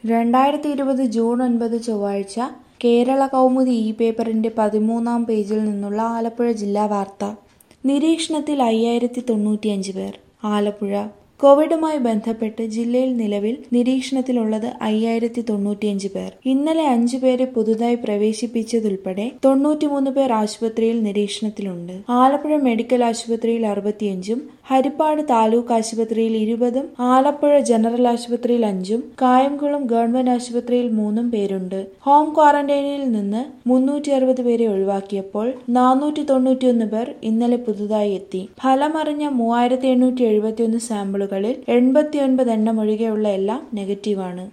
രണ്ടായിരത്തി ഇരുപത് ജൂൺ ഒൻപത് ചൊവ്വാഴ്ച കേരള കൗമുദി ഇ പേപ്പറിന്റെ പതിമൂന്നാം പേജിൽ നിന്നുള്ള ആലപ്പുഴ ജില്ലാ വാർത്ത നിരീക്ഷണത്തിൽ അയ്യായിരത്തി തൊണ്ണൂറ്റിയഞ്ച് പേർ ആലപ്പുഴ കോവിഡുമായി ബന്ധപ്പെട്ട് ജില്ലയിൽ നിലവിൽ നിരീക്ഷണത്തിലുള്ളത് അയ്യായിരത്തി തൊണ്ണൂറ്റിയഞ്ച് പേർ ഇന്നലെ അഞ്ചു പേരെ പുതുതായി പ്രവേശിപ്പിച്ചതുൾപ്പെടെ തൊണ്ണൂറ്റിമൂന്ന് പേർ ആശുപത്രിയിൽ നിരീക്ഷണത്തിലുണ്ട് ആലപ്പുഴ മെഡിക്കൽ ആശുപത്രിയിൽ അറുപത്തിയഞ്ചും ഹരിപ്പാട് താലൂക്ക് ആശുപത്രിയിൽ ഇരുപതും ആലപ്പുഴ ജനറൽ ആശുപത്രിയിൽ അഞ്ചും കായംകുളം ഗവൺമെന്റ് ആശുപത്രിയിൽ മൂന്നും പേരുണ്ട് ഹോം ക്വാറന്റൈനിൽ നിന്ന് മുന്നൂറ്റി അറുപത് പേരെ ഒഴിവാക്കിയപ്പോൾ നാനൂറ്റി തൊണ്ണൂറ്റിയൊന്ന് പേർ ഇന്നലെ പുതുതായി എത്തി ഫലമറിഞ്ഞ മൂവായിരത്തി എണ്ണൂറ്റി എഴുപത്തിയൊന്ന് സാമ്പിളുകളിൽ എൺപത്തിയൊൻപത് എണ്ണം ഒഴികെയുള്ള എല്ലാം നെഗറ്റീവാണ്